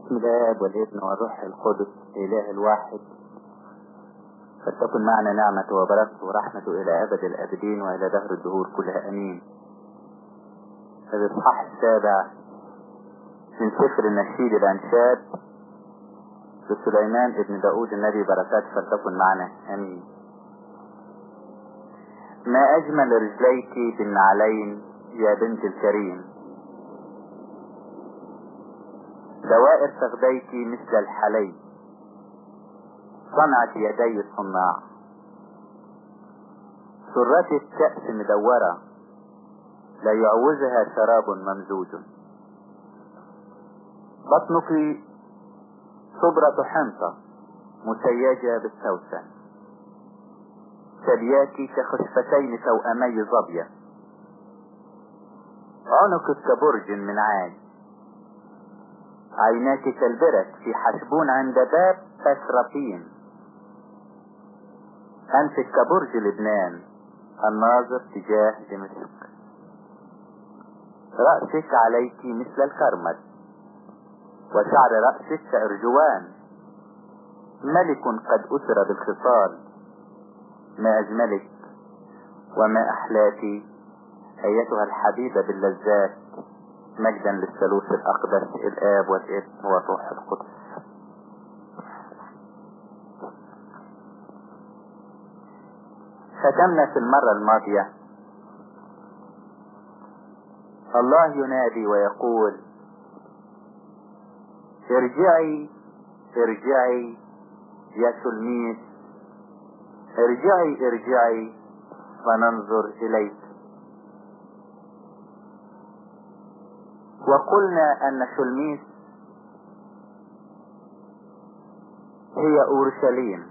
بسم الآب والابن والروح القدس إله الواحد فلتكن معنا نعمة وبركة ورحمة إلى أبد الآبدين وإلى دهر الدهور كلها أمين الإصحاح السابع من سفر النشيد الأنشاد لسليمان ابن داود النبي بركات فلتكن معنا أمين ما أجمل رجليك بالنعلين يا بنت الكريم دوائر فخديك مثل الحلي صنعت يدي الصناع سرتك كأس مدورة لا يعوزها شراب ممزوج بطنك صبرة حنطة مسيجة بالسوسن ثدياك كخشفتين توأمي ظبية عنقك كبرج من عاج عيناك كالبرك في حشبون عند باب أشرفين أنفك كبرج لبنان الناظر تجاه دمشق رأسك عليك مثل الكرمد وشعر رأسك كأرجوان ملك قد أسر بالخصال ما أجملك وما أحلاك أيتها الحبيبة باللذات مجدا للثالوث الأقدس الآب والابن والروح القدس ختمنا في المرة الماضية الله ينادي ويقول ارجعي ارجعي يا سلميس ارجعي ارجعي وننظر إليك وقلنا أن شلميس هي أورشليم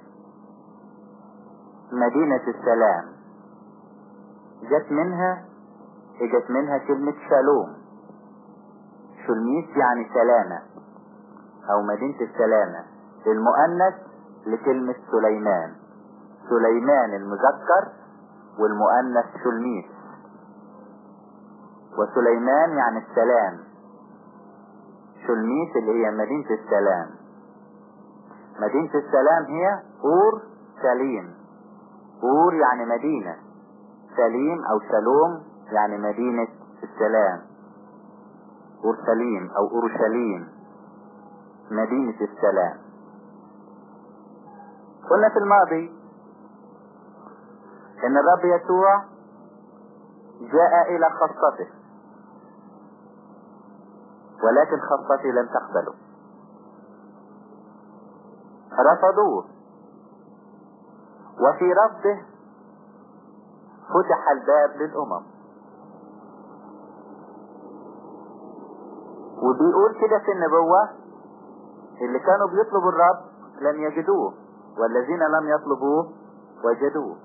مدينة السلام جت منها اجت منها كلمة شالوم شلميس يعني سلامة أو مدينة السلامة المؤنث لكلمة سليمان سليمان المذكر والمؤنث شلميس وسليمان يعني السلام شلميس اللي هي مدينة السلام مدينة السلام هي أور سليم أور يعني مدينة سليم أو شلوم يعني مدينة السلام أورشليم أو أورشليم مدينة السلام قلنا في الماضي ان الرب يسوع جاء الى خاصته ولكن خاصتي لم تقبله رفضوه وفي رفضه فتح الباب للامم وبيقول كده في النبوة اللي كانوا بيطلبوا الرب لم يجدوه والذين لم يطلبوه وجدوه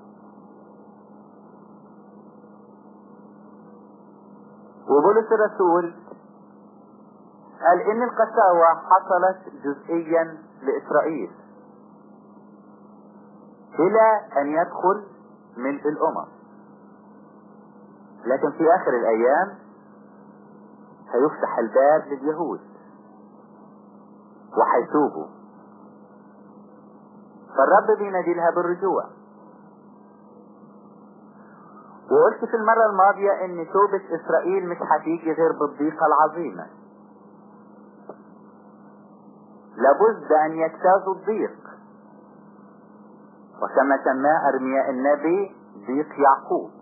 وبولس الرسول قال ان القساوة حصلت جزئيا لاسرائيل الى ان يدخل ملء الامم لكن في اخر الايام هيفتح الباب لليهود وحيتوبوا فالرب بينادي لها بالرجوع وقلت في المرة الماضية ان توبة اسرائيل مش هتيجي غير بالضيقة العظيمة لابد ان يجتازوا الضيق وكما سماه ارمياء النبي ضيق يعقوب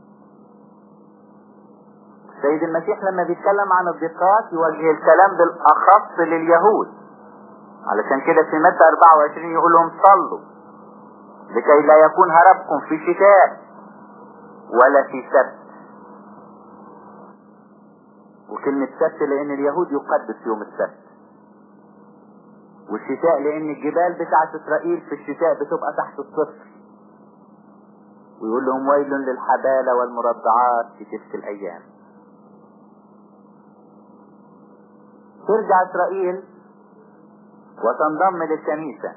سيد المسيح لما بيتكلم عن الضيقات يوجه الكلام بالاخص لليهود علشان كده في متى 24 يقول لهم صلوا لكي لا يكون هربكم في شتاء ولا في سبت وكلمة سبت لأن اليهود يقدس يوم السبت والشتاء لأن الجبال بتاعت إسرائيل في الشتاء بتبقى تحت الصفر ويقول لهم ويل للحبالة والمرضعات في تلك الأيام ترجع إسرائيل وتنضم للكنيسة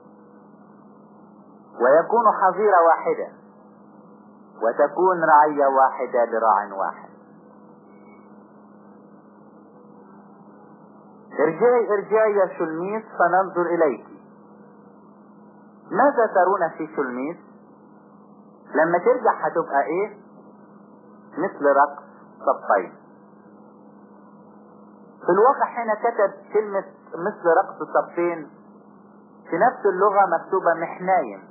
ويكون حظيرة واحدة وتكون رعية واحدة لراع واحد ارجعي ارجعي يا شلميس فننظر اليك ماذا ترون في شلميس لما ترجع هتبقى ايه مثل رقص صفين في الواقع هنا كتب كلمة مثل رقص صفين في نفس اللغة مكتوبة محنايم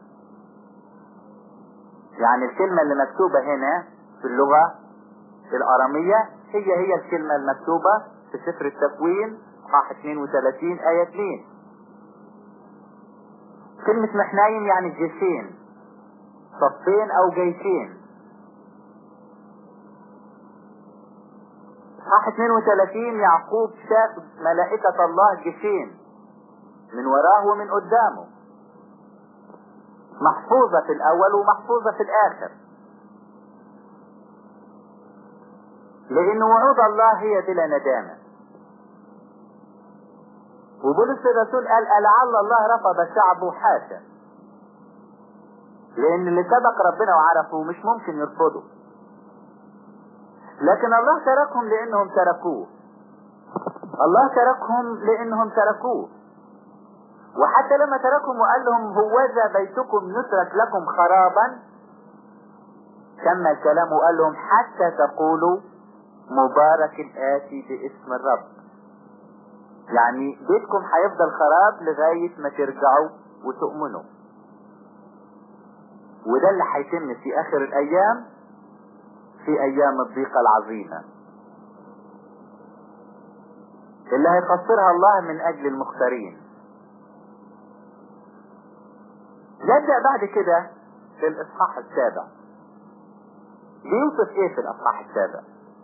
يعني الكلمة اللي مكتوبة هنا في اللغة الأرامية هي هي الكلمة المكتوبة في سفر التكوين صح 32 آية 2 كلمة محنايم يعني جيشين صفين أو جيشين صح 32 يعقوب شاف ملائكة الله جيشين من وراه ومن قدامه محفوظة في الأول ومحفوظة في الآخر لأن وعود الله هي بلا ندامة وبولس الرسول قال لعل الله رفض شعبه حاشا لأن اللي سبق ربنا وعرفه مش ممكن يرفضه لكن الله تركهم لأنهم تركوه الله تركهم لأنهم تركوه وحتى لما تركهم وقال لهم هوذا بيتكم يترك لكم خرابا كمل الكلام وقال لهم حتى تقولوا مبارك الآتي باسم الرب يعني بيتكم هيفضل خراب لغاية ما ترجعوا وتؤمنوا وده اللي هيتم في آخر الأيام في أيام الضيقة العظيمة اللي هيقصرها الله من أجل المختارين نبدأ بعد كده في الإصحاح السابع بيوصف إيه في الإصحاح السابع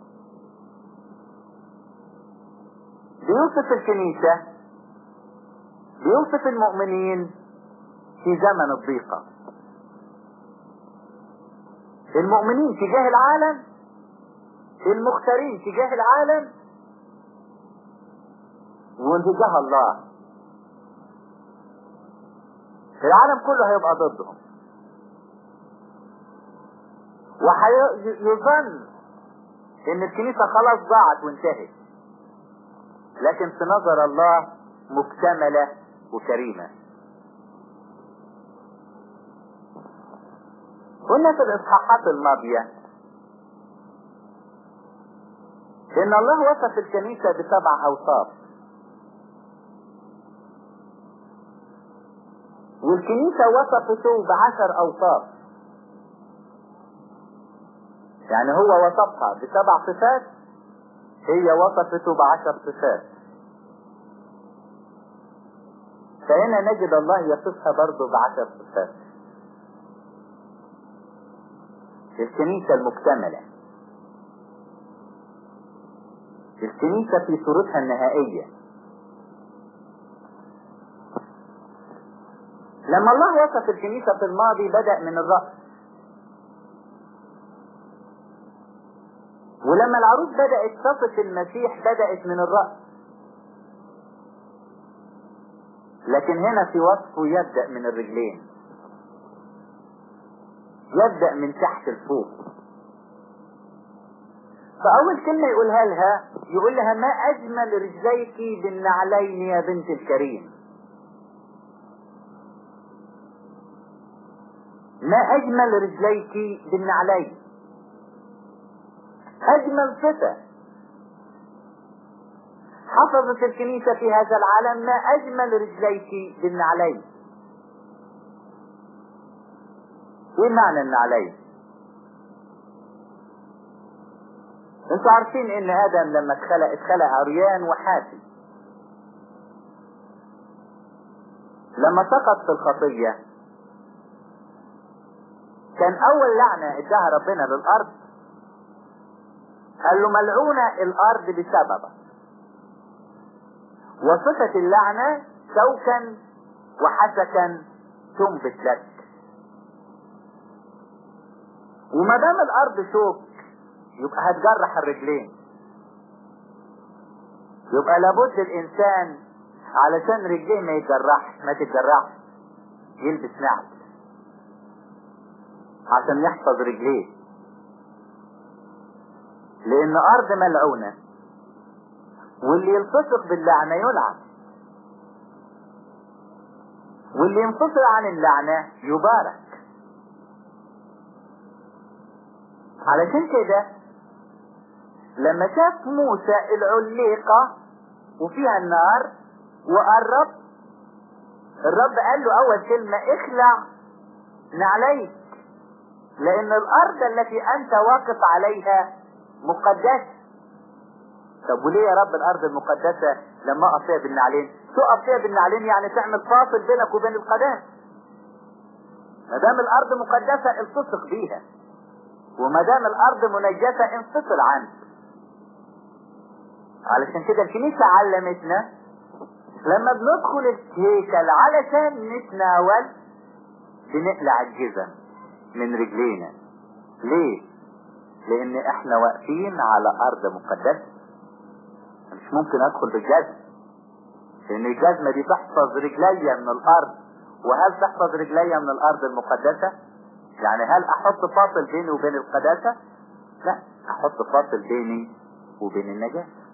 بيوصف الكنيسة بيوصف المؤمنين في زمن الضيقة المؤمنين تجاه العالم المختارين تجاه العالم وتجاه الله العالم كله هيبقى ضدهم وهيظن ان الكنيسة خلاص ضاعت وانتهت لكن في نظر الله مكتملة وكريمة قلنا في الاصحاحات الماضية ان الله وصف الكنيسة بسبع اوصاف والكنيسة وصفته بعشر اوصاف يعني هو وصفها بسبع صفات هي وصفته بعشر صفات فهنا نجد الله يصفها برضه بعشر صفات الكنيسة المكتملة الكنيسة في صورتها النهائية لما الله وصف الكنيسة في الماضي بدأ من الرأس ولما العروس بدأت تصف المسيح بدأت من الرأس لكن هنا في وصفه يبدأ من الرجلين يبدأ من تحت الفوق فأول كلمة يقولها لها يقول لها ما أجمل رجليك بالنعلين يا بنت الكريم ما أجمل رجليك بالنعلين أجمل صفة حفظت الكنيسة في هذا العالم ما أجمل رجليك بالنعلين ايه معنى النعلين انتوا عارفين ان ادم لما اتخلق اتخلق عريان وحافي لما سقط في الخطية كان اول لعنة اداها ربنا للارض قال له ملعونة الارض بسببك وصفة اللعنة شوكا وحسكا تنبت لك وما دام الارض شوك يبقى هتجرح الرجلين يبقى لابد الانسان علشان رجليه ما يتجرحش ما تتجرحش يلبس نعل عشان يحفظ رجليه لان ارض ملعونة واللي يلتصق باللعنة يلعن واللي ينفصل عن اللعنة يبارك علشان كده لما شاف موسى العليقة وفيها النار وقرب الرب قال له اول كلمة اخلع نعليك لان الارض التي انت واقف عليها مقدسة طب وليه يا رب الارض المقدسة لما اقف فيها بالنعلين تقف فيها بالنعلين يعني تعمل فاصل بينك وبين القداسة ما دام الارض مقدسة التصق بيها وما دام الارض منجسة انفصل عنها علشان كده الكنيسة علمتنا لما بندخل الهيكل علشان نتناول بنقلع الجزم من رجلينا ليه لان احنا واقفين على ارض مقدسة مش ممكن ادخل بالجزم لان الجزمة دي تحفظ رجلي من الارض وهل تحفظ رجلي من الارض المقدسة يعني هل احط فاصل بيني وبين القداسة لا احط فاصل بيني وبين النجاسة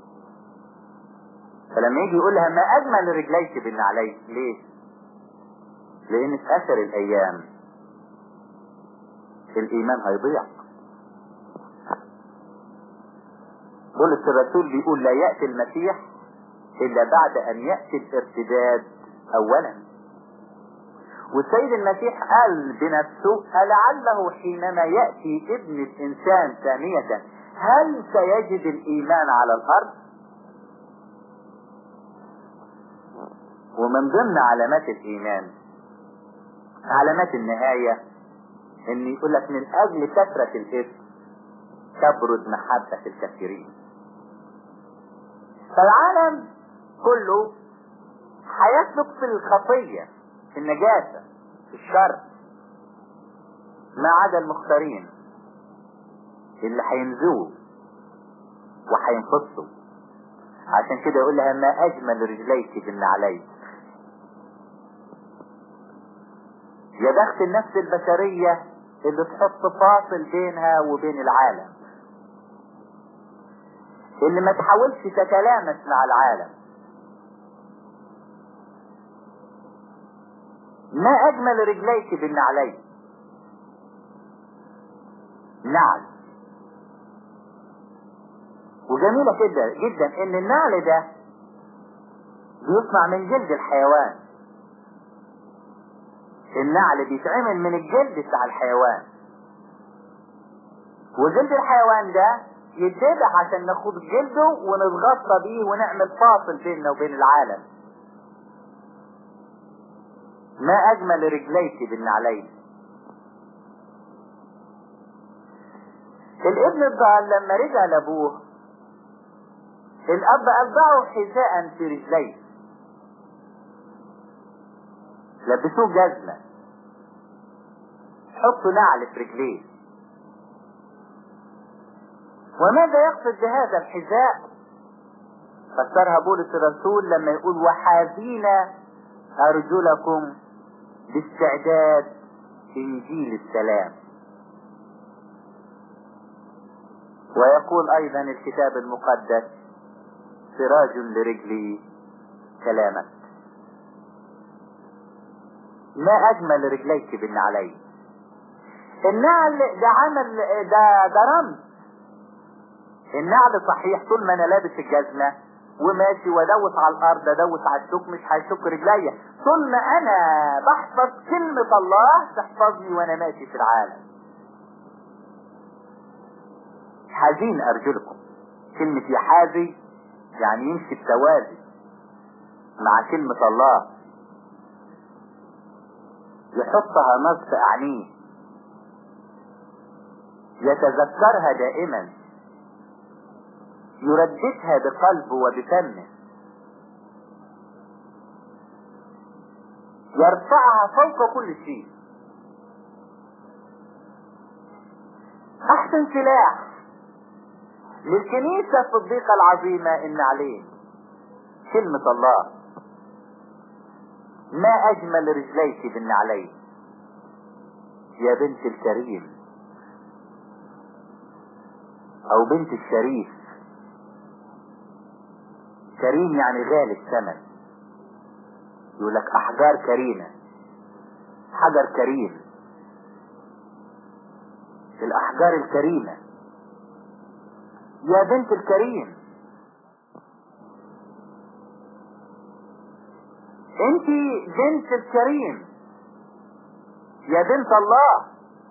فلما يجي يقول لها ما اجمل رجليك بالنعلين ليه لان في اخر الايام الايمان هيضيع بولس الرسول بيقول لا يأتي المسيح الا بعد ان يأتي الارتداد اولا والسيد المسيح قال بنفسه ألعله حينما يأتي ابن الإنسان ثانية هل سيجد الإيمان على الأرض؟ ومن ضمن علامات الإيمان علامات النهاية إن يقول لك من أجل كثرة الإثم تبرد محبة الكثيرين. فالعالم كله هيسلك في الخطية في النجاسة في الشر ما عدا المختارين اللي هينزوه وهينفصوا عشان كده يقول لها ما اجمل رجليك بالنعلين يا بخت النفس البشرية اللي تحط فاصل بينها وبين العالم اللي ما تحاولش تتلامس مع العالم ما اجمل رجليك بالنعلين نعل وجميلة كده جدا ان النعل ده بيصنع من جلد الحيوان النعل بيتعمل من الجلد بتاع الحيوان وجلد الحيوان ده يتذبح عشان ناخد جلده ونتغطى بيه ونعمل فاصل بيننا وبين العالم ما اجمل رجليك بالنعلين الابن الضال لما رجع لابوه الاب ابدعه حذاء في رجليه لبسوه جزمة حطوا نعل في رجليه وماذا يقصد بهذا الحذاء فسرها بولس الرسول لما يقول وحاذين ارجلكم باستعداد انجيل السلام ويقول ايضا الكتاب المقدس سراج لرجلي كلامك ما اجمل رجليك بالنعلين النعل ده عمل ده ده رمز النعل صحيح طول ما انا لابس الجزمه وماشي وادوس على الارض ادوس على الشوك مش هيشك رجليا طول ما انا بحفظ كلمة الله تحفظني وانا ماشي في العالم حازين ارجلكم كلمة يحازي يعني يمشي بتوازي مع كلمة الله يحطها نصف اعنيه يتذكرها دائما يرددها بقلبه وبفمه يرفعها فوق كل شيء احسن سلاح للكنيسة في الضيقة العظيمة ان عليه كلمة الله ما اجمل رجليك بالنعلين يا بنت الكريم او بنت الشريف كريم يعني غالي الثمن يقول لك احجار كريمة حجر كريم الاحجار الكريمة يا بنت الكريم انت بنت الكريم يا بنت الله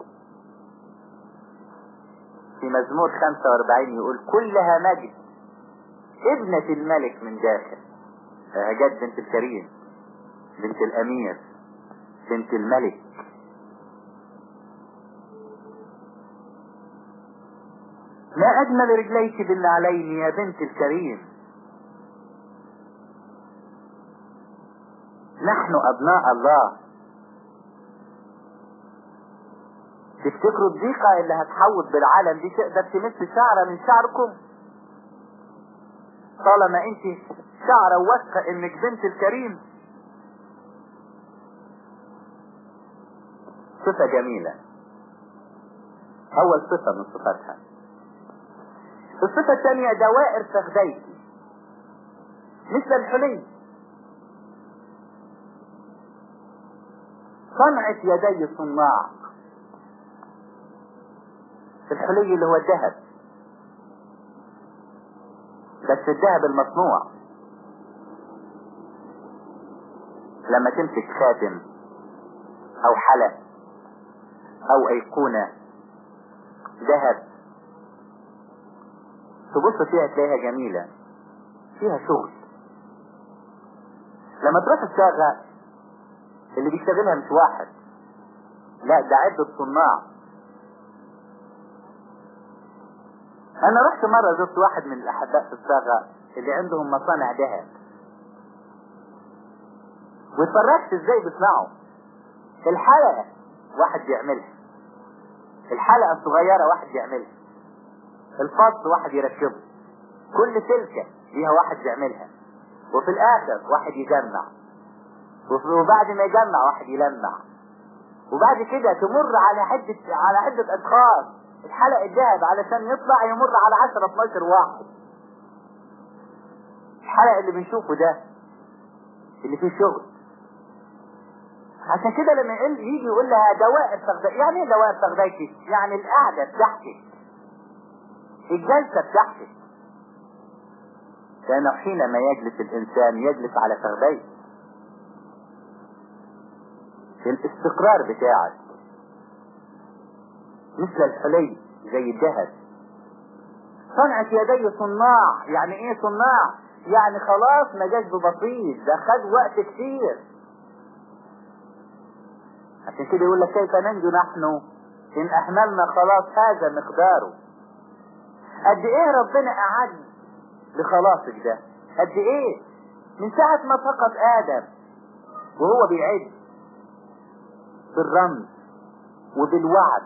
في مزمور 45 يقول كلها مجد ابنة الملك من داخل جت بنت الكريم بنت الامير بنت الملك ما اجمل رجليك بالنعلين يا بنت الكريم نحن ابناء الله تفتكروا الضيقة اللي هتحوط بالعالم دي تقدر تمس شعرة من شعركم طالما انت شعرة واثقة انك بنت الكريم صفة جميلة اول صفة من صفاتها الصفة الثانية دوائر فخديك مثل الحلي صنعة يدي الصناع الحلي اللي هو الذهب بس الذهب المصنوع لما تمسك خاتم او حلق او ايقونة ذهب تبص فيها تلاقيها جميلة فيها شغل لما تروح الصاغة اللي بيشتغلها مش واحد لا ده عدة صناع انا رحت مرة زرت واحد من الاحباء في الصاغة اللي عندهم مصانع ذهب واتفرجت ازاي بيصنعوا الحلقة واحد بيعملها الحلقة الصغيرة واحد بيعملها الفص واحد يركبه كل سلكة ليها واحد بيعملها وفي الاخر واحد يجمع وبعد ما يجمع واحد يلمع وبعد كده تمر على عدة على عدة اشخاص الحلق الذهب علشان يطلع يمر على 10 12 واحد الحلق اللي بنشوفه ده اللي فيه شغل عشان كده لما يقول يجي يقول لها دوائر تغذية يعني ايه دوائر تغذيتك يعني القعدة بتاعتك الجلسة بتاعتك لأنه حينما يجلس الإنسان يجلس على فخذيه الاستقرار بتاعك مثل الحلي زي الذهب صنعة يدي صناع يعني ايه صناع يعني خلاص ما جاش ببسيط ده خد وقت كتير عشان كده يقول لك كيف ننجو نحن ان احملنا خلاص هذا مقداره قد ايه ربنا اعد لخلاصك ده قد ايه من ساعة ما سقط ادم وهو بيعد بالرمز وبالوعد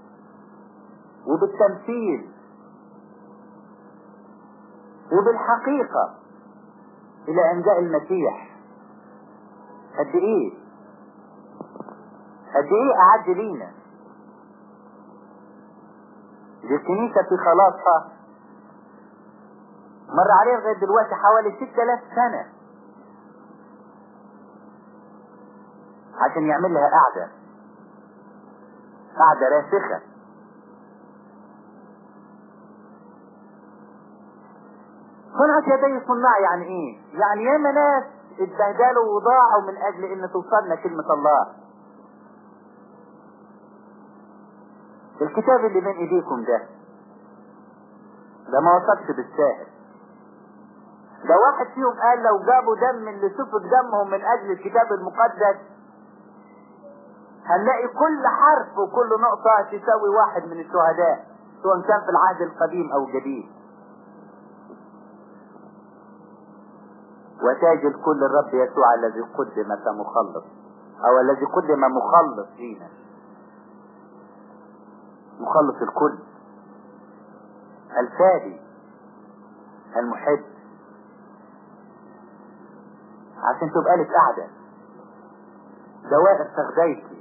وبالتمثيل وبالحقيقة الى ان جاء المسيح قد ايه قد ايه اعد لينا دي الكنيسة في خلاصها مر عليها لغاية دلوقتي حوالي 6000 سنة عشان يعمل لها قعدة قعدة راسخة صنعة يدي صناع يعني ايه يعني ياما ناس اتبهدلوا وضاعوا من اجل ان توصلنا كلمة الله الكتاب اللي بين ايديكم ده ده ما وصلش بالساهل ده واحد فيهم قال لو جابوا دم اللي سفك دمهم من اجل الكتاب المقدس هنلاقي كل حرف وكل نقطة تساوي واحد من الشهداء سواء كان في العهد القديم او الجديد وتاج الكل الرب يسوع الذي قدم كمخلص او الذي قدم مخلص فينا مخلص الكل الفادي المحب عشان تبقى لك قاعدة دوائر فخديك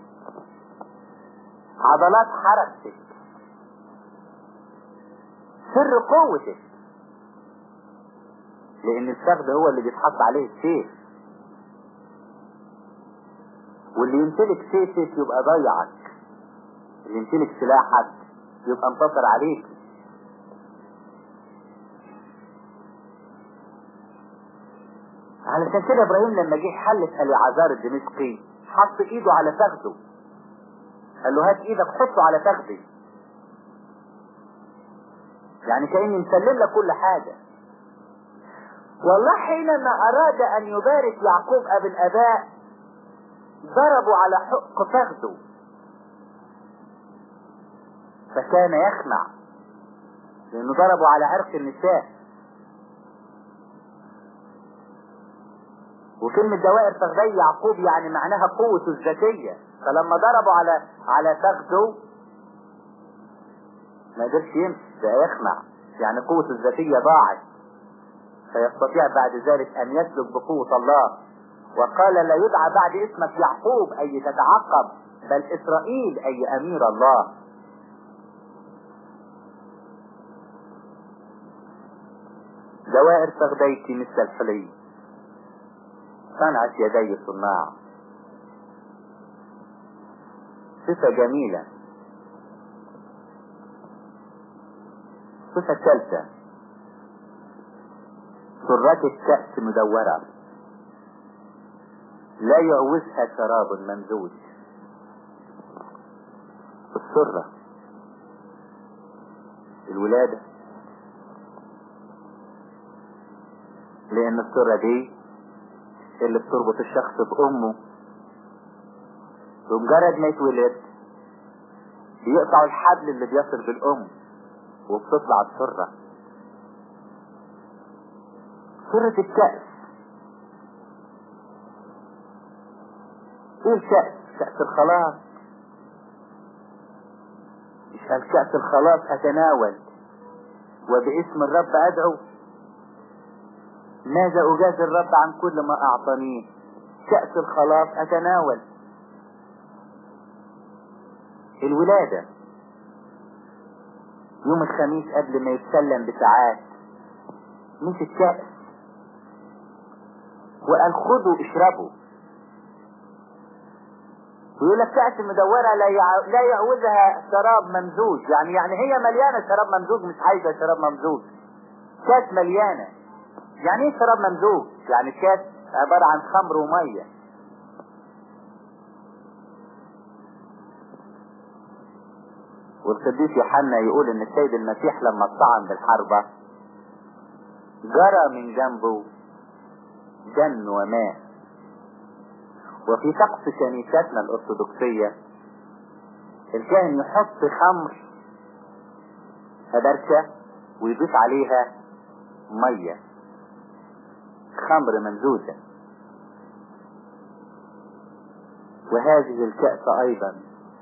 عضلات حركتك سر قوتك لان الفخذ هو اللي بيتحط عليه السيف واللي يمتلك سيفك يبقى ضيعك اللي يمتلك سلاحك يبقى انتصر عليك علشان كده ابراهيم لما جه حلف اليعازار الدمشقي حط ايده على فخذه قال له هات ايدك حطه على فخذي يعني كأني مسلم لك كل حاجة والله حينما أراد أن يبارك يعقوب أبي الآباء ضربوا على حق فخذه فكان يخمع لأنه ضربوا على عرق النساء وكلمة دوائر فخذي يعقوب يعني معناها قوته الذاتية فلما ضربوا على على فخذه ما قدرش يمشي ده يخمع يعني قوته الذاتية ضاعت فيستطيع بعد ذلك أن يسلك بقوة الله وقال لا يدعى بعد اسمك يعقوب أي تتعقب بل إسرائيل أي أمير الله دوائر فخذيك مثل الحلي صنعت يدي صناع صفة جميلة الصفة الثالثة سرات الكأس مدورة لا يعوزها شراب ممزوج السرة الولادة لأن السرة دي اللي بتربط الشخص بأمه بمجرد ما يتولد بيقطعوا الحبل اللي بيصل بالأم وبتطلع السرة سرة الكأس ايه الكأس كأس الخلاص مش قال كأس الخلاص اتناول وباسم الرب ادعو ماذا اجازي الرب عن كل ما اعطانيه كأس الخلاص اتناول الولادة يوم الخميس قبل ما يتسلم بساعات مش الكأس وقال خذوا اشربوا ويقول لك كأس مدورة لا يع... لا يعوزها شراب ممزوج يعني يعني هي مليانة شراب ممزوج مش عايزة شراب ممزوج كاس مليانة يعني ايه شراب ممزوج يعني كاس عبارة عن خمر ومية والقديس يوحنا يقول ان السيد المسيح لما اطعن بالحربة جرى من جنبه دم وماء وفي طقس كنيستنا الارثوذكسية الكاهن يحط خمر فبركة ويضيف عليها مية خمر منزوجة وهذه الكأس ايضا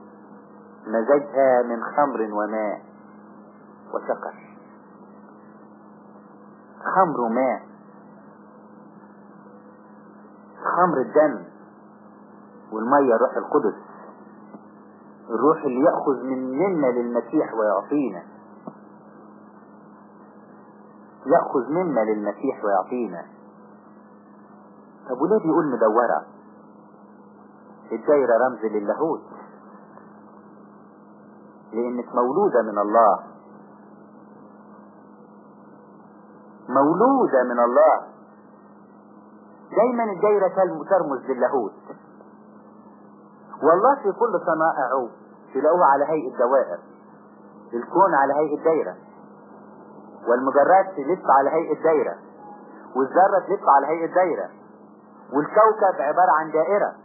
مزجها من خمر وماء وسكر خمر وماء خمر الدم والمية روح القدس الروح اللي يأخذ من منا للمسيح ويعطينا يأخذ منا للمسيح ويعطينا طب وليه بيقول مدورة الدايرة رمز للاهوت لانك مولودة من الله مولودة من الله دايما الدايرة ترمز للاهوت والله في كل صنائعه تلاقوه على هيئة دوائر الكون على هيئة دايرة والمجرات تلف على هيئة دايرة والذرة تلف على هيئة دايرة والكوكب عبارة عن دائرة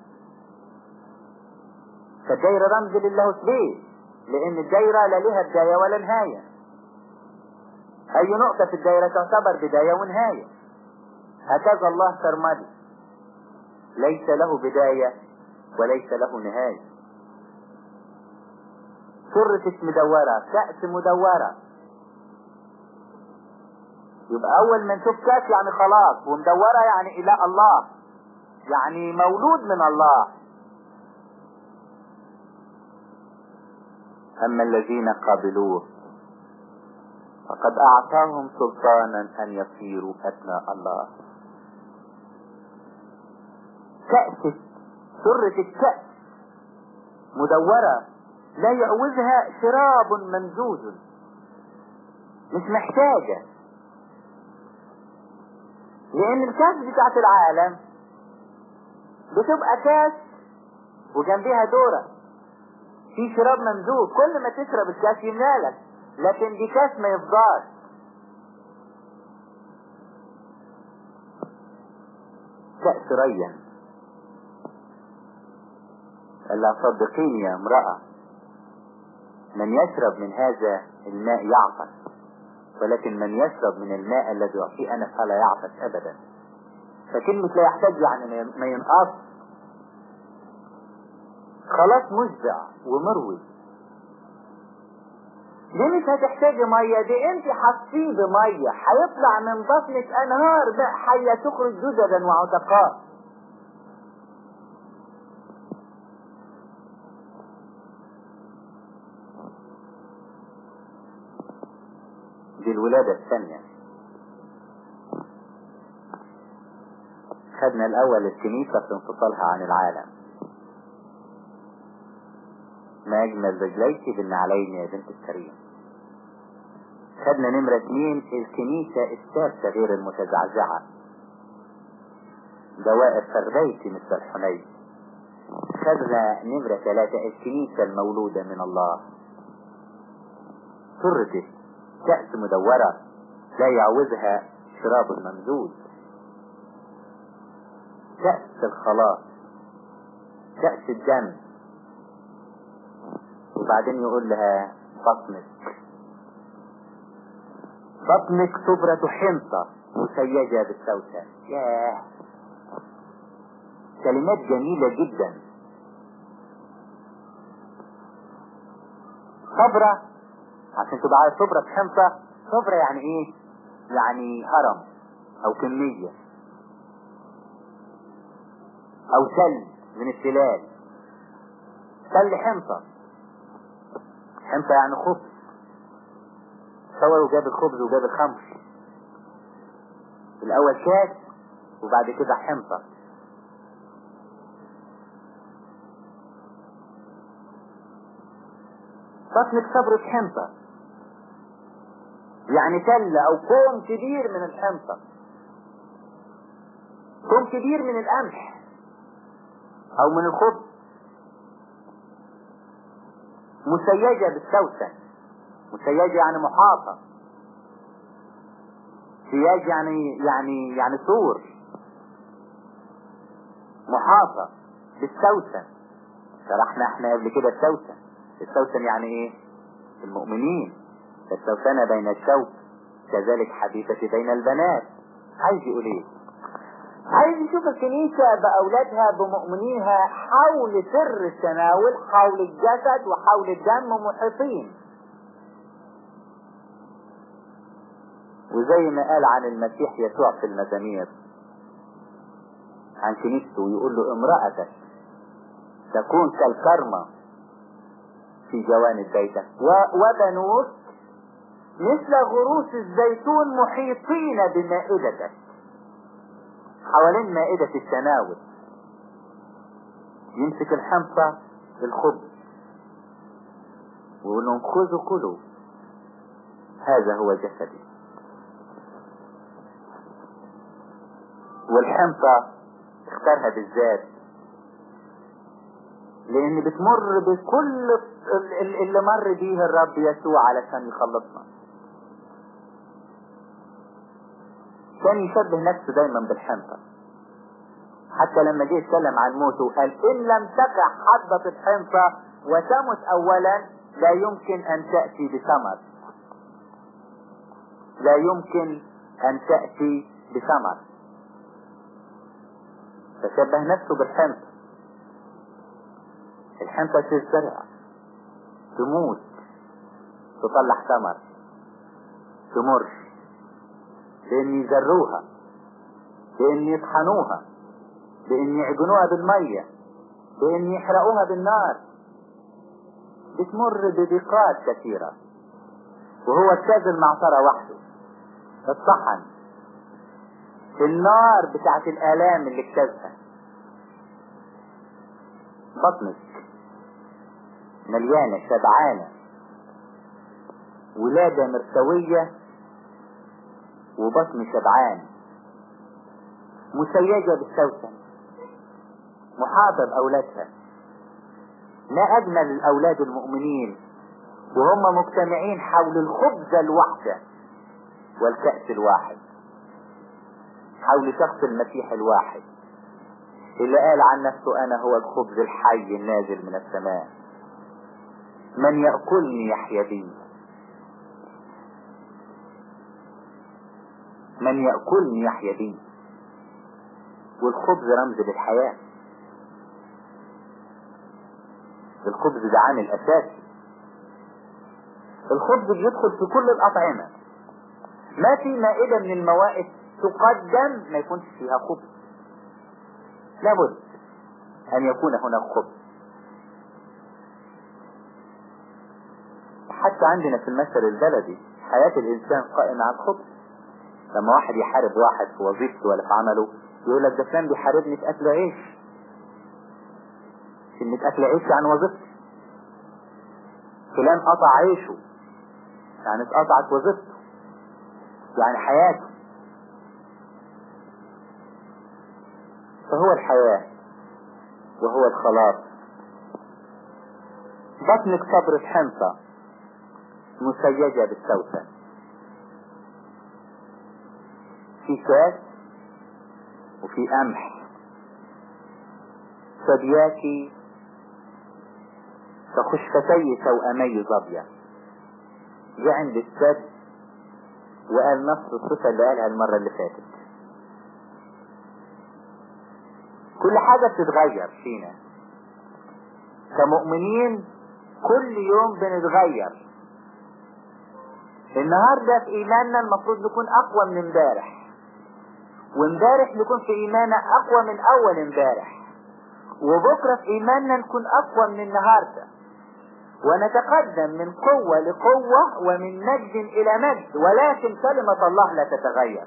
فالدايرة رمز للاهوت ليه لان الدايرة لا لها بداية ولا نهاية اي نقطة في الدايرة تعتبر بداية ونهاية هكذا الله سرمدي ليس له بداية وليس له نهاية سرة مدورة كأس مدورة يبقى اول ما نشوف كاس يعني خلاص ومدورة يعني اله الله يعني مولود من الله اما الذين قابلوه فقد أعطاهم سلطانا أن يصيروا أبناء الله كأس سرة الكأس مدورة لا يعوزها شراب ممزوج مش محتاجة لأن الكاس بتاعت العالم بتبقى كاس وجنبيها دورة في شراب ممزوج كل ما تشرب الكاس يملالك لكن دي كاس ما يفضاش كأس ريا قال لها صدقيني يا امرأة من يشرب من هذا الماء يعطش ولكن من يشرب من الماء الذي يعطيه أنا فلا يعطش أبدا فكلمة لا يحتاج يعني ما ينقص خلاص مشبع ومروي دي مش هتحتاجي مية دي انت حطيه بمية هيطلع من بطنك انهار ماء حية تخرج جددا وعتقاء دي الولادة الثانية خدنا الأول الكنيسة في انفصالها عن العالم ما أجمل رجليك بالنعلين يا بنت الكريم خدنا نمرة اثنين الكنيسة الثابتة غير المتزعزعة دوائر فرديك مثل الحنين خدنا نمرة ثلاثة الكنيسة المولودة من الله سرتك كأس مدورة لا يعوزها شراب ممزوج كأس الخلاص كأس الدم وبعدين يقول لها بطنك بطنك صبرة حنطة مسيجة بالسوسة ياه كلمات جميلة جدا صبرة عشان تبقى عايز صبرة بحنطة صبرة يعني ايه يعني هرم او كمية او سل من التلال سل حنطة حنطة يعني خبز تصور وجاب الخبز وجاب الخمر الاول كاس وبعد كده حنطة بطنك صبرة حنطة يعني تلة او كوم كبير من الحنطة كوم كبير من القمح او من الخبز مسيجة بالسوسن مسيجة يعني محاطة سياج يعني يعني يعني سور محاطة بالسوسن شرحنا احنا قبل كده السوسن السوسن يعني ايه المؤمنين السوسنة بين الشوك كذلك حبيبتي بين البنات عايز يقول ايه عايز يشوف الكنيسة بأولادها بمؤمنيها حول سر التناول حول الجسد وحول الدم محيطين وزي ما قال عن المسيح يسوع في المزامير عن كنيسته يقول له امرأتك تكون كالكرمة في جوانب بيتك وبنوك مثل غروس الزيتون محيطين بمائدتك حوالين مائدة التناول يمسك الحنطة الخبز ويقول لهم خذوا كلوا هذا هو جسدي والحنطة اختارها بالذات لان بتمر بكل اللي مر بيه الرب يسوع علشان يخلصنا كان يشبه نفسه دايما بالحنطة حتى لما جه يتكلم عن موته قال ان لم تقع حبة الحنطة وتمت اولا لا يمكن ان تأتي بثمر لا يمكن ان تأتي بثمر فشبه نفسه بالحنطة الحنطة تزرع تموت تطلع ثمر تمر لان يزروها لان يطحنوها لان يعجنوها بالمية لان يحرقوها بالنار بتمر بضيقات كثيرة وهو اجتاز المعصرة وحده اتطحن النار بتاعت الآلام اللي اجتازها بطنك مليانة شبعانة ولادة مرسوية وبطن شبعان مسيجة بالسوسن محاطة بأولادها ما أجمل الأولاد المؤمنين وهم مجتمعين حول الخبزة الواحدة والكأس الواحد حول شخص المسيح الواحد اللي قال عن نفسه أنا هو الخبز الحي النازل من السماء من يأكلني يحيا بي من يأكلني يحيا بي والخبز رمز للحياة الخبز ده عامل أساسي الخبز بيدخل في كل الأطعمة ما في مائدة من الموائد تقدم ما يكونش فيها خبز لابد أن يكون هناك خبز حتى عندنا في المثل البلدي حياة الإنسان قائمة على الخبز لما واحد يحارب واحد في وظيفته ولا في عمله يقول لك ده فلان بيحاربني في أكل عيش كلمة أكل عيش عن وظيفتي فلان قطع عيشه يعني اتقطعت وظيفته يعني حياته فهو الحياة وهو الخلاص بطنك صبرة حنطة مسيجة بالسوسن في كاس وفي قمح ثدياكي كخشفتي توأمي ظبية جه عند السد وقال نفس الصفة اللي قالها المرة اللي فاتت كل حاجة بتتغير فينا كمؤمنين كل يوم بنتغير النهاردة في ايماننا المفروض نكون اقوى من امبارح وامبارح نكون في ايماننا اقوى من اول امبارح وبكرة في ايماننا نكون اقوى من النهاردة ونتقدم من قوة لقوة ومن مجد الى مجد ولكن كلمة الله لا تتغير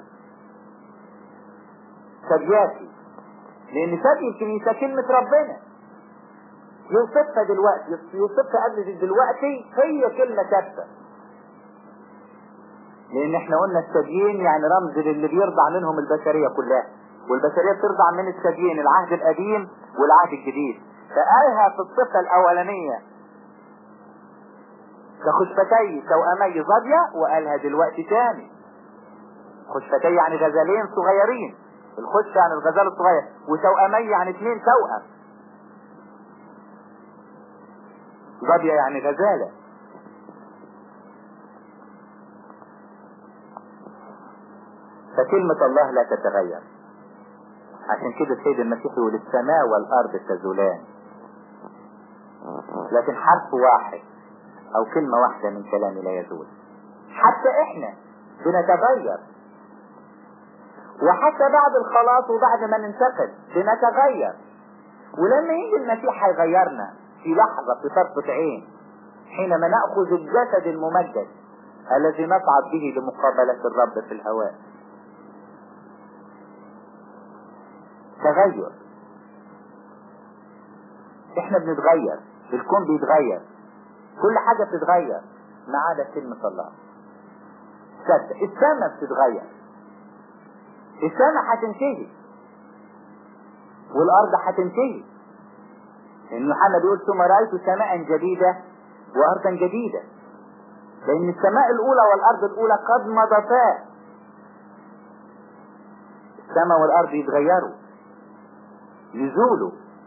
سجياتي لان سجي الكنيسة كلمة ربنا يوصفها دلوقتي يوصفها قبل دلوقتي هي كلمة ثابتة لان احنا قلنا السجين يعني رمز للي بيرضع منهم البشرية كلها والبشرية بترضع من السجين العهد القديم والعهد الجديد فقالها في الصفة الاولانية كخشفتي توأمي ظبية وقالها دلوقتي تاني خشفتي يعني غزالين صغيرين الخش يعني الغزال الصغير وتوأمي يعني اثنين توأم ظبية يعني غزالة فكلمة الله لا تتغير عشان كده السيد المسيح يقول السماء والأرض تزولان لكن حرف واحد أو كلمة واحدة من كلامي لا يزول حتى إحنا بنتغير وحتى بعد الخلاص وبعد ما ننتقل بنتغير ولما يجي المسيح هيغيرنا في لحظة في طرفة عين حينما نأخذ الجسد الممجد الذي نصعد به لمقابلة الرب في الهواء تغير احنا بنتغير الكون بيتغير كل حاجة بتتغير ما عدا كلمة الله صدق السماء بتتغير السماء هتنتهي والارض هتنتهي ان يوحنا بيقول ثم رايت سماء جديده وارضا جديده لان السماء الاولى والارض الاولى قد مضتا السماء والارض يتغيروا يزولوا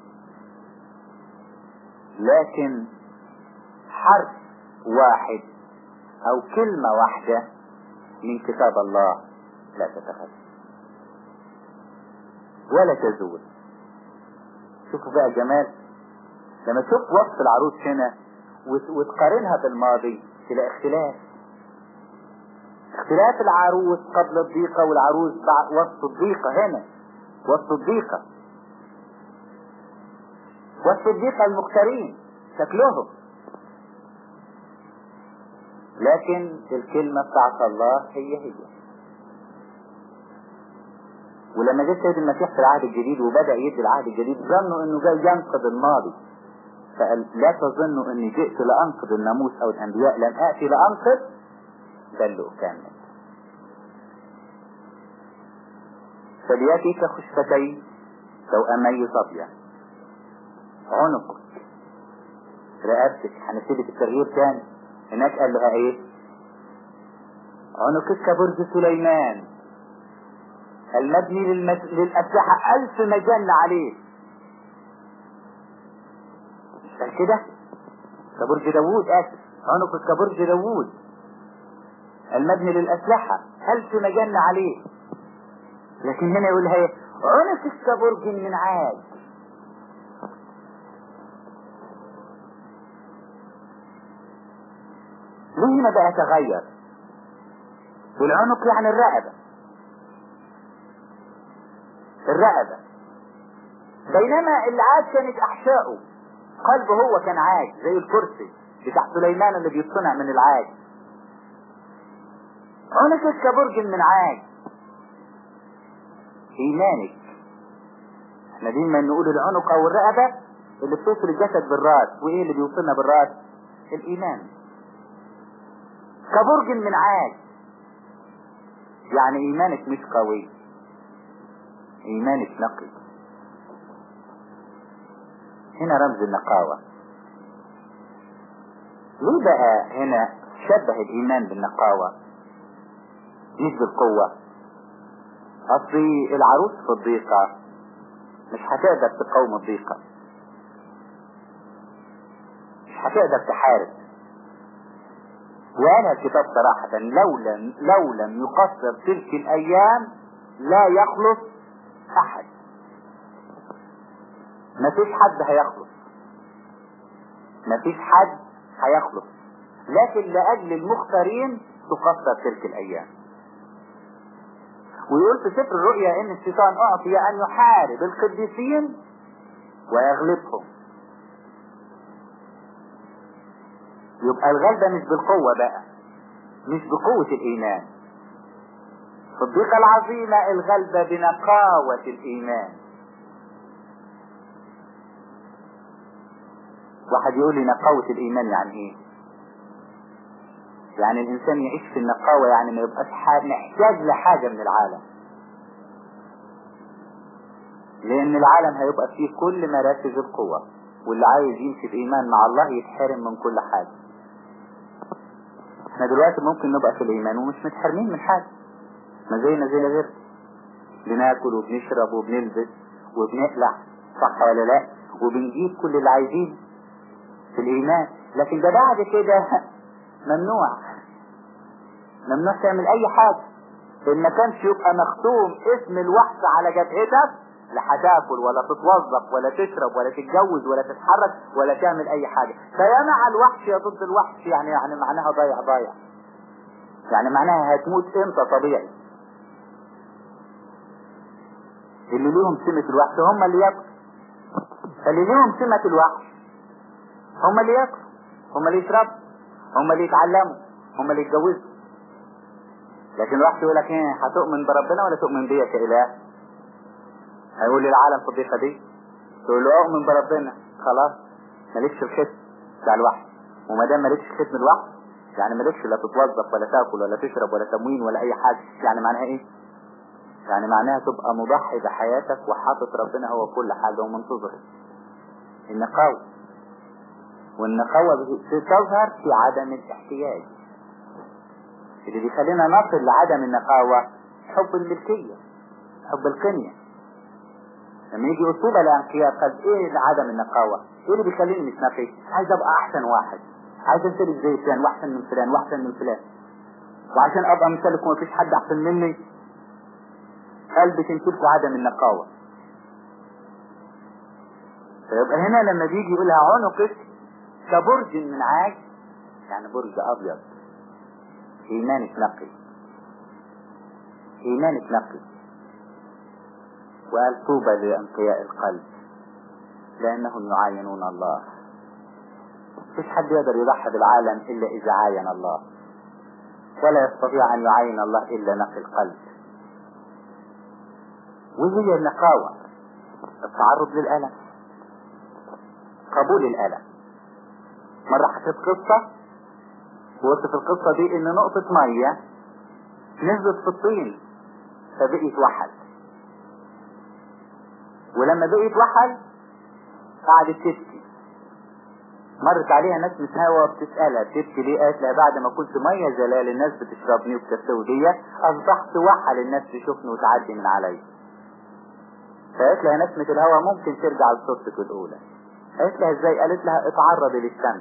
لكن حرف واحد او كلمة واحدة من كتاب الله لا تتغير ولا تزول شوفوا بقى جمال لما تشوف وصف العروس هنا وتقارنها بالماضي تلاقي اختلاف اختلاف العروس قبل الضيقة والعروس بعد وسط الضيقة هنا وسط الضيقة وسط الضيقة المختارين شكلهم لكن الكلمة بتاعت الله هي هي ولما جه السيد المسيح في العهد الجديد وبدأ يدي العهد الجديد ظنوا انه جاي ينقض الماضي فقال لا تظنوا اني جئت لانقض الناموس او الانبياء لم اتي لانقض بل لاكمل فلياتي كخشفتي توأمي صبيا عنقك رقبتك هنبتدي في التغيير تاني هناك قال لها ايه عنقك كبرج سليمان المبني للمس... للأسلحة ألف مجنة عليه مش كده كبرج داوود آسف عنقك كبرج داوود المبني للأسلحة ألف مجنة عليه لكن هنا يقول هي عنقك كبرج من عاد ليه هنا بقى تغير والعنق يعني الرقبة الرقبة بينما العاد كانت احشائه قلبه هو كان عاج زي الكرسي بتاع سليمان اللي بيصنع من العاج عنقك كبرج من عاج ايمانك احنا دايما نقول العنق او الرقبة اللي بتوصل الجسد بالراس وايه اللي بيوصلنا بالراس الايمان كبرج من عاج يعني ايمانك مش قوي ايمانك نقي هنا رمز النقاوة ليه بقى هنا شبه الايمان بالنقاوة مش بالقوة اصلي العروس في الضيقة مش هتقدر تقاوم الضيقة مش هتقدر تحارب وقالها الكتاب صراحة لو لم, لو لم يقصر تلك الأيام لا يخلص أحد مفيش حد هيخلص مفيش حد هيخلص لكن لأجل المختارين تقصر تلك الأيام ويقول في سفر الرؤيا ان الشيطان اعطي ان يحارب القديسين ويغلبهم يبقى الغلبة مش بالقوة بقى مش بقوة الإيمان في الضيقة العظيمة الغلبة بنقاوة الإيمان واحد يقول لي نقاوة الإيمان يعني إيه؟ يعني الإنسان يعيش في النقاوة يعني ما يبقاش محتاج لحاجة من العالم لأن العالم هيبقى فيه كل مراكز القوة واللي عايز يمشي بإيمان مع الله يتحرم من كل حاجة احنا دلوقتي ممكن نبقى في الإيمان ومش متحرمين من حاجة ما زينا زي غير بناكل وبنشرب وبنلبس وبنقلع صح ولا لا وبنجيب كل اللي عايزين في الإيمان لكن ده بعد كده ممنوع ممنوع تعمل أي حاجة إن ما كانش يبقى مختوم اسم الوحش على جبهتك لا هتاكل ولا تتوظف ولا تشرب ولا تتجوز ولا تتحرك ولا تعمل اي حاجة فيا مع الوحش يا ضد الوحش يعني يعني معناها ضايع ضايع يعني معناها هتموت امتى طبيعي اللي ليهم سمة الوحش هم اللي ياكلوا اللي ليهم سمة الوحش هم اللي ياكلوا هم اللي يشربوا هم اللي يتعلموا هم اللي يتجوزوا لكن الوحش يقول لك ايه هتؤمن بربنا ولا تؤمن بيا كإله هيقول لي العالم في الضيقة دي تقول له اؤمن بربنا خلاص مالكش الختم بتاع الوحي وما دام مالكش ختم الوحي يعني مالكش لا تتوظف ولا تاكل ولا تشرب ولا تموين ولا اي حاجة يعني معناها ايه يعني معناها تبقى مضحي بحياتك وحاطط ربنا هو كل حاجة ومنتظرك النقاوة والنقاوة تظهر في عدم الاحتياج اللي بيخلينا نصل لعدم النقاوة حب الملكية حب القنية لما يجي أسلوب الانقياد قد ايه عدم النقاوة ايه اللي بيخليني مش نقي عايز ابقى احسن واحد عايز امتلك زي فلان واحسن من فلان واحسن من فلان وعشان ابقى مثلك ومفيش حد احسن مني قلبي تمسكه عدم النقاوة فيبقى هنا لما بيجي يقولها عنقك كبرج من عاج يعني برج ابيض ايمانك نقي ايمانك نقي وقال طوبى لأنقياء القلب لأنهم يعاينون الله مفيش حد يقدر يضحي بالعالم إلا إذا عاين الله ولا يستطيع أن يعين الله إلا نقي القلب وهي النقاوة التعرض للألم قبول الألم مرة حكيت قصة وقلت في القصة دي إن نقطة مية نزلت في الطين فبقيت وحل ولما بقيت وحل قعدت تبكي مرت عليها ناس متهاوى بتسألها بتبكي ليه قالت لها بعد ما كنت مية زلال الناس بتشربني وبتستوي دي أصبحت وحل الناس تشوفني وتعدي من عليا فقالت لها نسمة الهوى ممكن ترجع لصوتك الأولى قالت لها ازاي قالت لها اتعرضي للشمس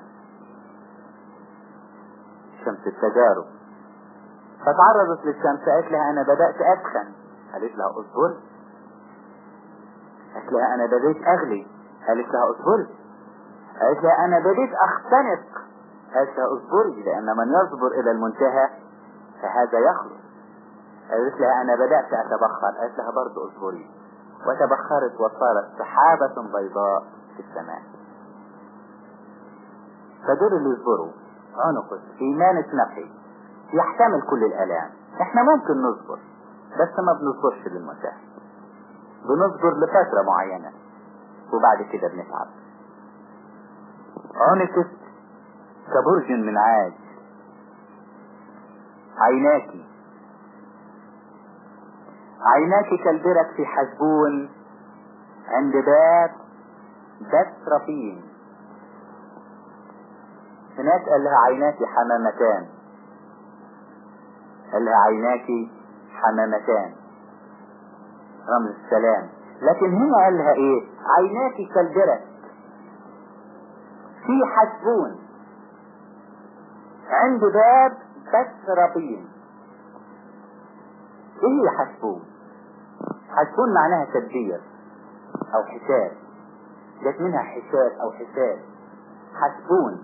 شمس التجارب فتعرضت للشمس قالت لها انا بدأت ادخن قالت لها اصبر قالت لها انا بديت اغلي قالت لها اصبري قالت لها انا بديت اختنق قالت لها اصبري لان من يصبر الى المنتهى فهذا يخلص قالت لها انا بدأت اتبخر قالت لها برضه اصبري وتبخرت وصارت سحابة بيضاء في السماء فدول اللي يصبروا عنقس ايمان نقي يحتمل كل الالام احنا ممكن نصبر بس ما بنصبرش للمتاح بنصبر لفترة معينة وبعد كده بنتعب عنقس كبرج من عاج عيناكي عيناك كالبرك في حسبون عند باب بسرفين هناك قال لها عيناك حمامتان قال لها عيناك حمامتان رمز السلام لكن هنا قال لها ايه عيناك كالبرك في حسبون عند باب بسرفين ايه هي حسبون حسبون معناها تدبير او حساب جت منها حساب او حساب حسبون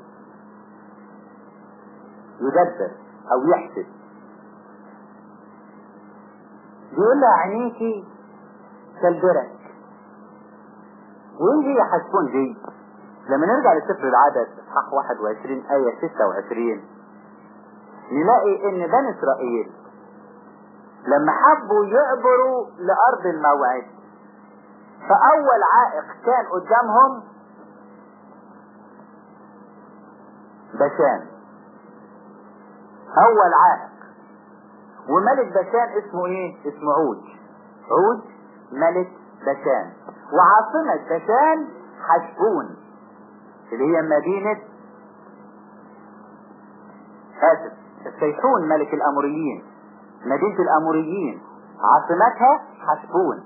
يدبر او يحسب بيقول لها عينيكي كالبرك وايه هي حسبون دي لما نرجع لسفر العدد اصحاح 21 آية 26 نلاقي ان بني اسرائيل لما حبوا يعبروا لأرض الموعد فأول عائق كان قدامهم بشان أول عائق وملك بشان اسمه ايه اسمه عوج عوج ملك بشان وعاصمة بشان حشبون اللي هي مدينة آسف السيحون ملك الأموريين مدينة الأموريين عاصمتها حسبون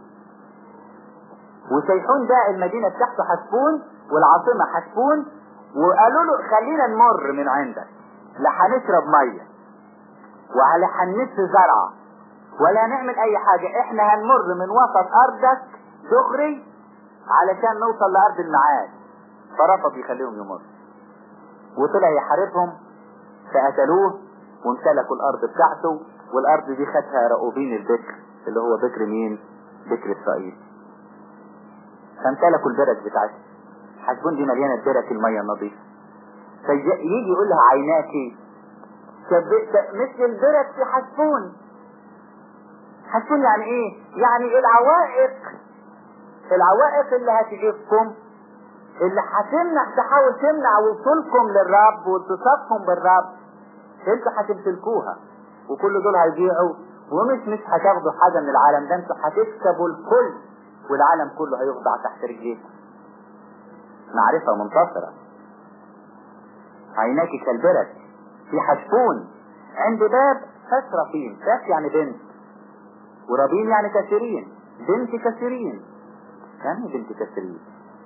وسيحون ده المدينة بتاعته حسبون والعاصمة حسبون وقالوا له خلينا نمر من عندك لا هنشرب مية ولا هننس زرعة ولا هنعمل اي حاجة احنا هنمر من وسط ارضك دغري علشان نوصل لارض المعاد فرفض يخليهم يمر وطلع يحاربهم فقتلوه وامتلكوا الارض بتاعته والارض دي خدها رؤوبين البكر اللي هو بكر مين بكر اسرائيل فامتلكوا البرك بتاعته حسبون دي مليانة برك المية النظيفة فيجي يقول لها عيناكي مثل البرك في حسبون حسبون يعني ايه يعني العوائق العوائق اللي هتجيبكم اللي هتمنع تحاول تمنع وصولكم للرب واتصافكم بالرب انتوا هتمتلكوها وكل دول هيضيعوا ومش مش هتاخدوا حاجة من العالم ده انتوا هتكسبوا الكل والعالم كله هيخضع تحت رجليكم معرفة منتصرة عيناك كالبرك في حشفون عند باب فسرفين فاس يعني بنت وربين يعني كثيرين بنت كثيرين يعني بنت كثيرين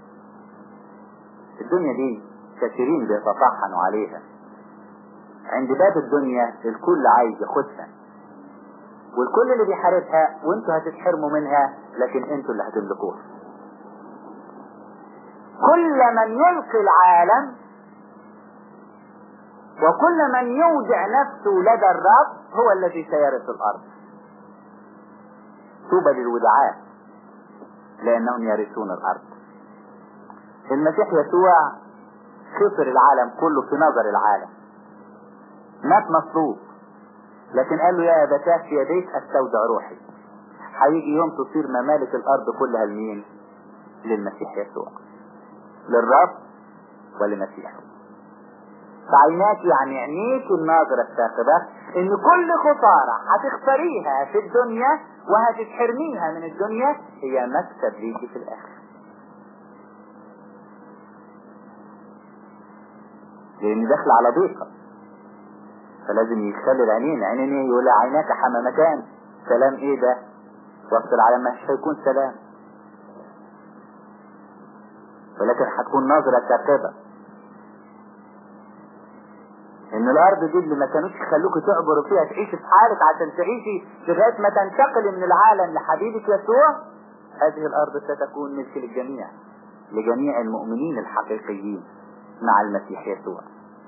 الدنيا دي كثيرين بيتطحنوا عليها عند باب الدنيا الكل عايز ياخدها والكل اللي بيحاربها وانتوا هتتحرموا منها لكن انتوا اللي هتملكوها كل من يلقي العالم وكل من يودع نفسه لدى الرب هو الذي سيرث الارض طوبى للودعاء لانهم يرثون الارض المسيح يسوع خسر العالم كله في نظر العالم مات مصلوب لكن قال له يا أبتاه في يديك استودع روحي هيجي يوم تصير ممالك الأرض كلها لمين للمسيح يسوع للرب ولمسيحه فعيناك يعني عينيك الناظرة الثاقبة ان كل خسارة هتخسريها في الدنيا وهتتحرميها من الدنيا هي مكسب ليكي في الاخر لان داخل على ضيقة فلازم يخلي العينين عينين ايه يقول عيناك حمامتان سلام ايه ده وقت العالم مش هيكون سلام ولكن هتكون نظرة ثاقبة ان الارض دي اللي ما كانوش يخلوك تعبروا فيها تعيشي في حالك عشان تعيشي لغاية ما تنتقل من العالم لحبيبك يسوع هذه الارض ستكون ملك للجميع لجميع المؤمنين الحقيقيين مع المسيح يسوع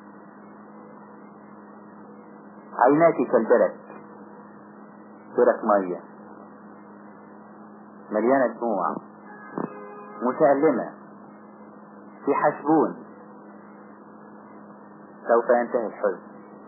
عيناك كالبرك برك مية مليانة دموع مسلمة في حسبون سوف ينتهي الحزن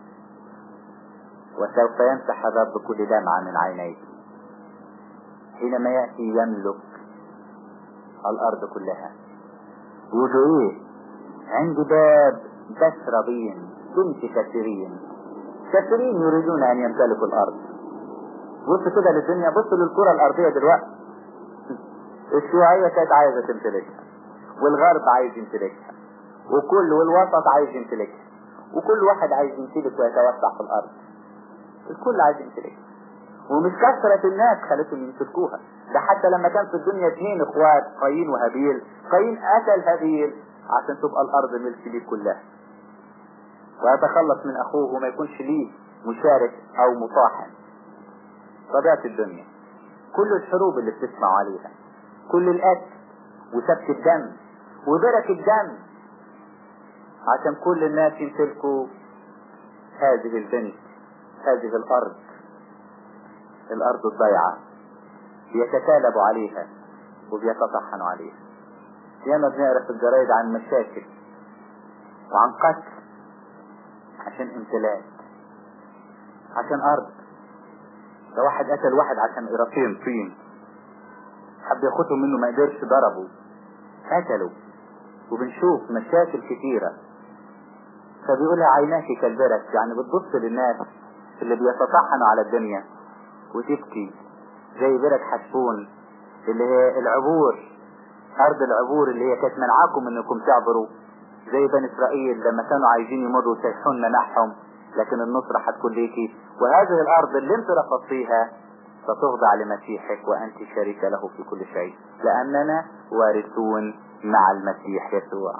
وسوف يمسح الرب كل دمعة من عينيك حينما يأتي يملك الأرض كلها يقولوا إيه عند باب بس ربين بنت كثيرين كثيرين يريدون أن يمتلكوا الأرض بص كده للدنيا بص للكرة الأرضية دلوقتي الشيوعية كانت عايزة تمتلكها والغرب عايز يمتلكها وكل والوسط عايز يمتلكها وكل واحد عايز يمتلك ويتوسع في الارض الكل عايز يمتلك ومش كثرة الناس خلتهم يمسكوها ده حتى لما كان في الدنيا اثنين اخوات قايين وهابيل قايين قتل هابيل عشان تبقى الارض ملك ليه كلها ويتخلص من اخوه وما يكونش ليه مشارك او مطاحن طبيعة الدنيا كل الحروب اللي بتسمعوا عليها كل القتل وسفك الدم وبرك الدم عشان كل الناس يمتلكوا هذه البنت هذه الارض الارض الضيعة بيتكالبوا عليها وبيتطحنوا عليها ياما بنقرا في الجرايد عن مشاكل وعن قتل عشان امتلاك عشان ارض ده واحد قتل واحد عشان قراطين طين حب ياخدهم منه ما قدرش ضربه قتلوا وبنشوف مشاكل كتيرة فبيقول عيناك كالبرك يعني بتبص للناس اللي بيتطحنوا على الدنيا وتبكي زي برك حشبون اللي هي العبور ارض العبور اللي هي كانت منعاكم انكم تعبروا زي بني اسرائيل لما كانوا عايزين يمروا سيحون منحهم لكن النصرة هتكون ليكي وهذه الارض اللي انت رفضتيها ستخضع لمسيحك وانت شريك له في كل شيء لاننا وارثون مع المسيح يسوع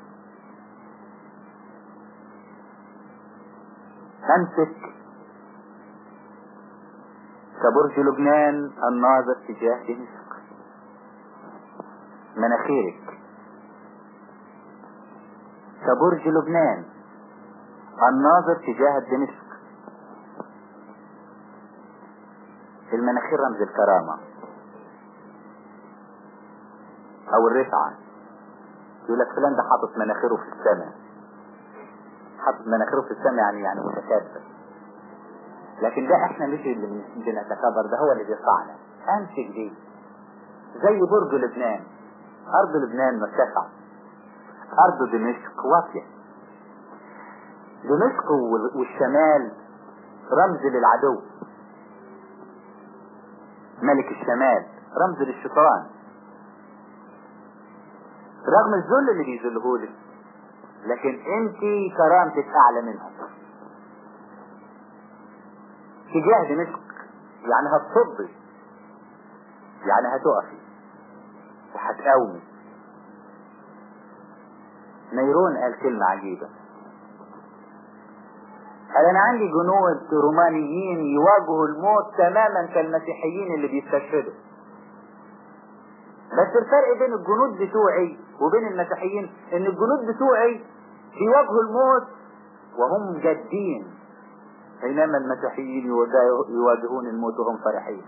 امسك كبرج لبنان الناظر تجاه دمشق مناخيرك كبرج لبنان الناظر تجاه دمشق المناخير رمز الكرامة او الرفعة يقول لك فلان ده حاطط مناخيره في السماء حاطط مناخيره في السماء يعني يعني متكبر لكن ده احنا مش اللي بنتكبر ده هو اللي بيرفعنا امسك دي زي برج لبنان ارض لبنان مرتفعة ارض دمشق واطية دمشق والشمال رمز للعدو ملك الشمال رمز للشيطان رغم الذل اللي بيذلهولك لكن انت كرامتك اعلى منهم تجاه دمشق يعني هتصدي يعني هتقفي وهتقاومي نيرون قال كلمة عجيبة قال انا عندي جنود رومانيين يواجهوا الموت تماما كالمسيحيين اللي بيستشهدوا بس الفرق بين الجنود بتوعي وبين المسيحيين ان الجنود بتوعي بيواجهوا الموت وهم جادين بينما المسيحيين يواجهون الموت وهم فرحين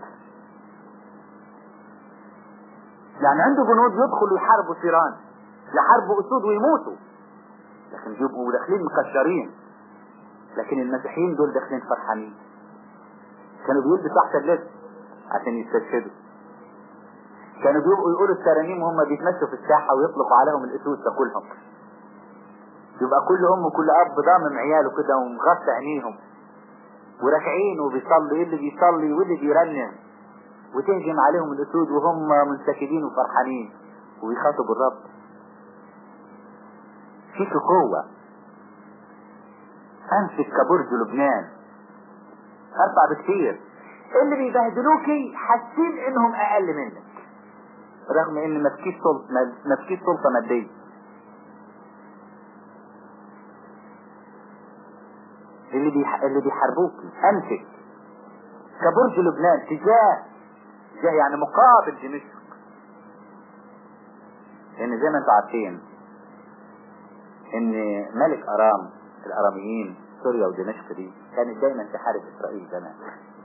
يعني عنده جنود يدخلوا يحاربوا سيران يحاربوا اسود ويموتوا لكن بيبقوا داخلين مكشرين لكن المسيحيين دول داخلين فرحانين كانوا بيلبسوا احسن لبس عشان يستشهدوا كانوا بيبقوا يقولوا الترانيم وهم بيتمشوا في الساحة ويطلقوا عليهم الاسود تاكلهم يبقى كل ام وكل اب ضامم عياله كده ومغطى عينيهم وراكعين وبيصلي اللي بيصلي واللي بيرنم وتهجم عليهم الاسود وهم منسكبين وفرحانين وبيخاطبوا الرب فيك قوة امسك كبرج لبنان ارفع بكتير اللي بيبهدلوكي حاسين انهم اقل منك رغم ان مفكيش سلطة مفكيش سلطة مادية اللي بيح... اللي بيحاربوكي امسك كبرج لبنان تجاه تجاه يعني مقابل دمشق لان زي ما انتم عارفين ان ملك ارام الاراميين سوريا ودمشق دي كانت دايما تحارب اسرائيل زمان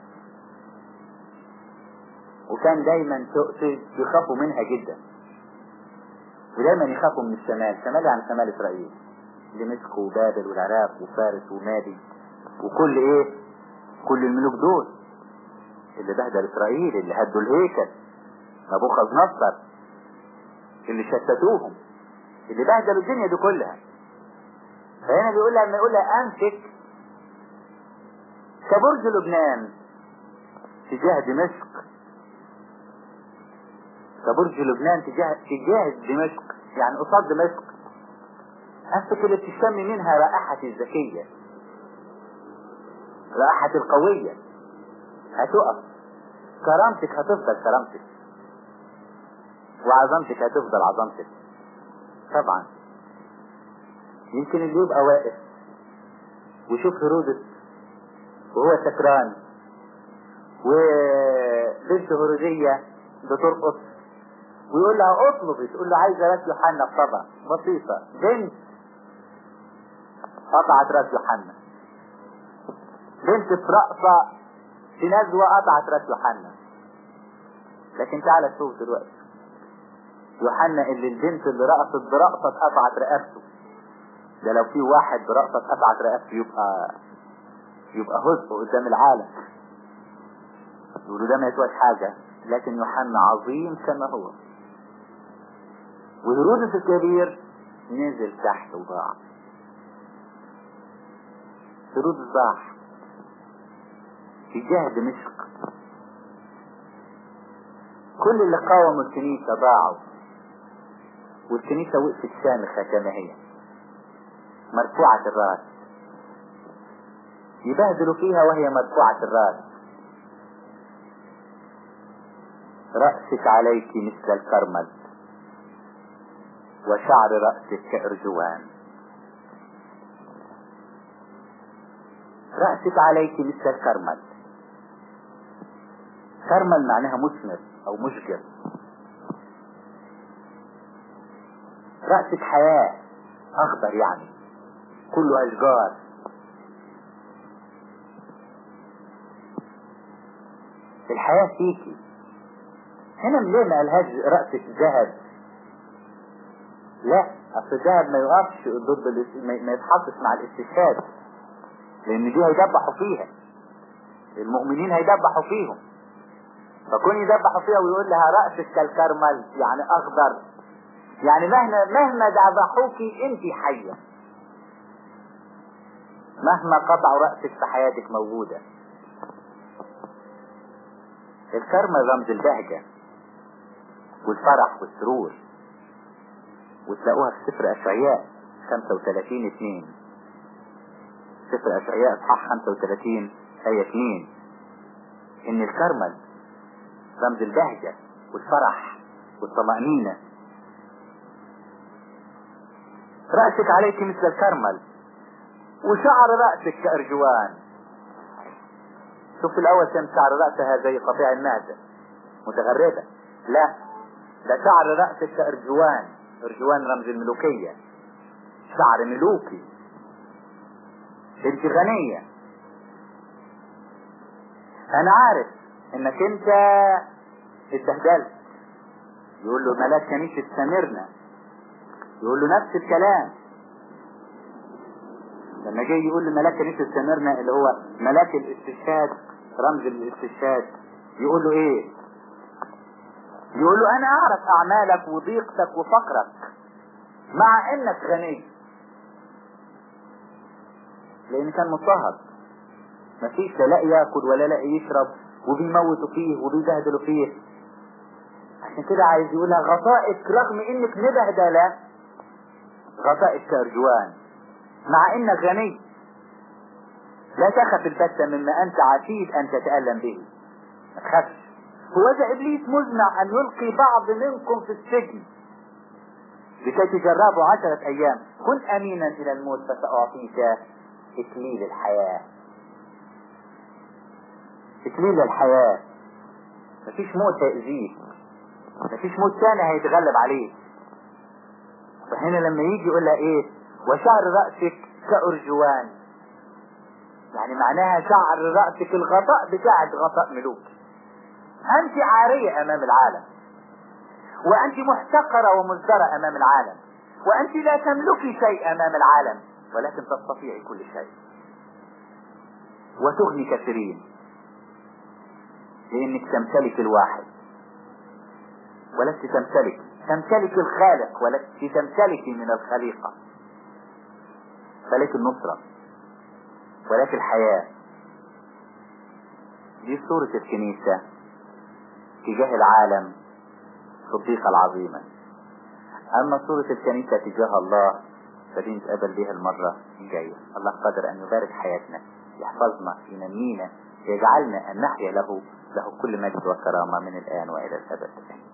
وكان دايما يخافوا منها جدا ودايما يخافوا من الشمال شمال عن شمال اسرائيل دمشق وبابل والعراق وفارس ومادي وكل ايه كل الملوك دول اللي بهدل اسرائيل اللي هدوا الهيكل نبوخذ نصر اللي شتتوهم اللي بهدلوا الدنيا دي كلها فهنا بيقول لها لما يقول لها امسك كبرج لبنان تجاه دمشق كبرج لبنان تجاه تجاه دمشق يعني قصاد دمشق امسك اللي بتشتمي منها رائحة الذكية رائحة القوية هتقف كرامتك هتفضل كرامتك وعظمتك هتفضل عظمتك طبعا يمكن اللي يبقى واقف ويشوف هيرودس وهو سكران وبنت هيرودية بترقص ويقول لها اطلبي تقول له عايزه راس يوحنا بطبع بسيطة بنت قطعت راس يوحنا بنت في رقصة في نزوة قطعت راس يوحنا لكن تعالى شوف دلوقتي يوحنا اللي البنت اللي رقصت برقصة قطعت رقبته ده لو في واحد برقصة قطعت رقبته يبقى يبقى هزء قدام العالم يقولوا ده ما يسواش حاجة لكن يوحنا عظيم كما هو وهيرودس الكبير نزل تحت وضاع هيرودس ضاع في جهة دمشق كل اللي قاوموا الكنيسة ضاعوا والكنيسة وقفت شامخة كما هي مرفوعة الراس يبهدلوا فيها وهي مرفوعة الراس رأسك عليك مثل الكرمل وشعر رأسك كأرجوان رأسك عليك مثل الكرمل كرمل معناها مثمر او مشجر رأسك حياة اخضر يعني كله اشجار الحياة فيكي هنا ليه ما قالهاش رأسك ذهب لا اصل الذهب ما يقفش ضد الاس- ما ما يتحطش مع الاستشهاد لان دي هيدبحوا فيها المؤمنين هيدبحوا فيهم فكون يدبحوا فيها ويقول لها رأسك كالكرمل يعني اخضر يعني مهما مهما ذبحوكي انت حية مهما قطعوا رأسك في حياتك موجودة الكرمل رمز البهجة والفرح والسرور وتلاقوها في سفر أشعياء 35 2 سفر أشعياء اصحاح 35 آية 2 إن الكرمل رمز البهجة والفرح والطمأنينة رأسك عليك مثل الكرمل وشعر رأسك كأرجوان شوف الأول كان شعر رأسها زي قطيع المعدة متغربة لا ده شعر رأسك كأرجوان أرجوان رمز الملوكية شعر ملوكي انت غنية انا عارف انك انت اتبهدلت يقول له ملاك كنيسة سمرنا يقول له نفس الكلام لما جاي يقول لملاك كنيسة سمرنا اللي هو ملاك الاستشهاد رمز الاستشهاد يقول له ايه يقول له انا اعرف اعمالك وضيقتك وفقرك مع انك غني لان كان مضطهد مفيش لا لاقي ياكل ولا لاقي يشرب وبيموتوا فيه وبيبهدلوا فيه عشان كده عايز يقولها غطائك رغم انك مبهدلة غطائك كأرجوان مع انك غني لا تخف البتة مما انت عتيد ان تتألم به ما تخافش هو ذا ابليس مزمع ان يلقي بعض منكم في السجن لكي تجربوا عشرة ايام كن امينا الى الموت فسأعطيك اكليل الحياة اكليل الحياة مفيش موت هيأذيك مفيش موت تاني هيتغلب عليه فهنا لما يجي يقول لها ايه وشعر رأسك كأرجوان يعني معناها شعر رأسك الغطاء بتاعك غطاء ملوك انت عارية امام العالم وانت محتقرة ومزدرة امام العالم وانت لا تملكي شيء امام العالم ولكن تستطيعي كل شيء وتغني كثيرين لانك تمتلك الواحد ولست تمتلك تمتلك الخالق ولست تمتلك من الخليقة فلك النصرة ولك الحياة دي صورة الكنيسة تجاه العالم صديقة العظيمة أما صورة الكنيسة تجاه الله فدي نتقابل بها المرة الجاية الله قادر أن يبارك حياتنا يحفظنا ينمينا يجعلنا أن نحيا له له كل مجد وكرامة من الآن وإلى الأبد